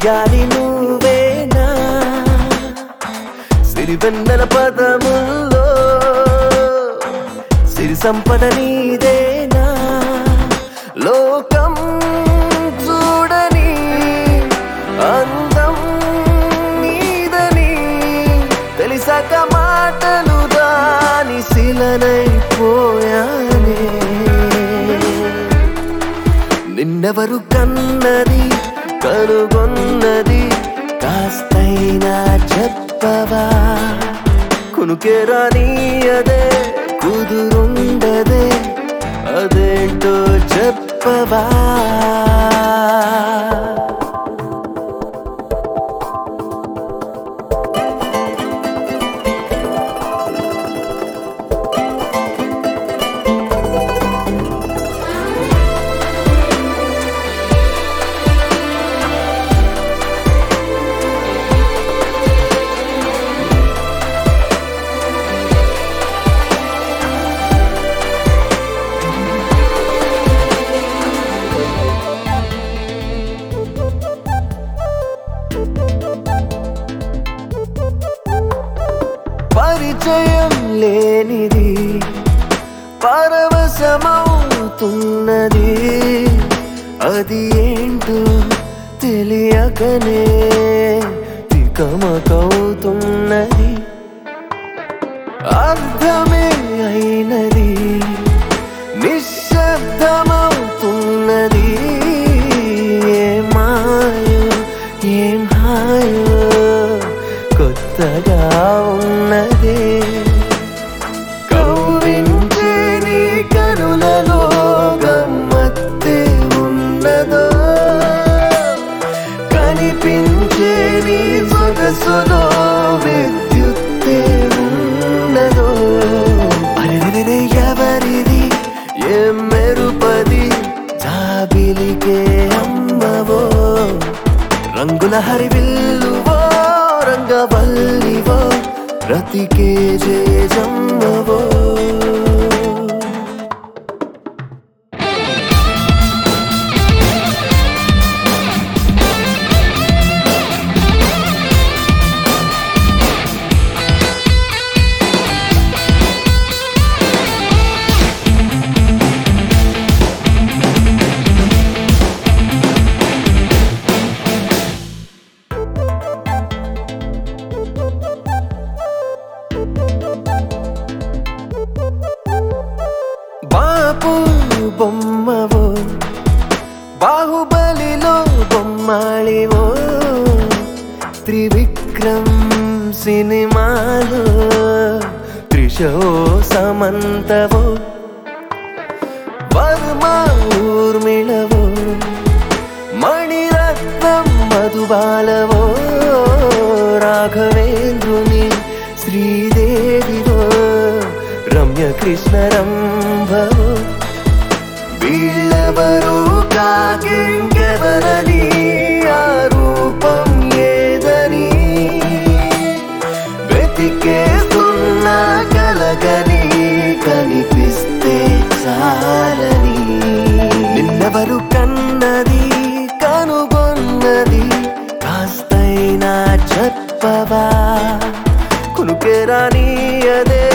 తెలియాలి నువ్వేనా సిరివెన్నెల పదముల్లో సిరి సంపద నీదేనా లోకం చూడని అందం నీదని తెలిసాక మాటలు దాని శిలనైపోయానే నిన్నెవరు కన్నది కనుగొన్నది కాస్తైనా చెప్పవా కునుకెరాని అదే కుదురుండదే అదేంటో చెప్పవా పరిచయం లేనిది పరవశమవుతున్నది అది ఏంటో తెలియకనే తికమకవుతున్నది అర్థమే అయినది నిశ్శబ్దమవుతున్నది ఏం మాయో ఏం హాయో కొత్తగా ఉన్నది కవ్వించే నీ కనులలో గమ్మత్తే ఉన్నదో కనిపించే నీ సొగసులో విద్యుత్తే ఉన్నదో అరే ఎవరిది ఏ మెరుపది జాబిలికే అమ్మవో రంగుల హరివిల్లువో రంగవల్లివో రతికే జయజమ్మవో బాపు బొమ్మవో బాహుబలిలో బొమ్మాళివో త్రివిక్రమ్ సినిమాలో త్రిషో సమంతవో వర్మ ఊర్మిళవో మణిరత్నం మధుబాలవో రాఘవేంద్రుని శ్రీదేవివో రమ్య కృష్ణ రంభవో వీళ్ళెవరు కాకింకెవరని ఆ రూపం ఏదని వెతికేస్తున్నా కలగని కనిపిస్తే చాలని నిన్నెవరు కన్నది కనుగొన్నది కాస్తైనా చెప్పవా కునుకెరాని అదే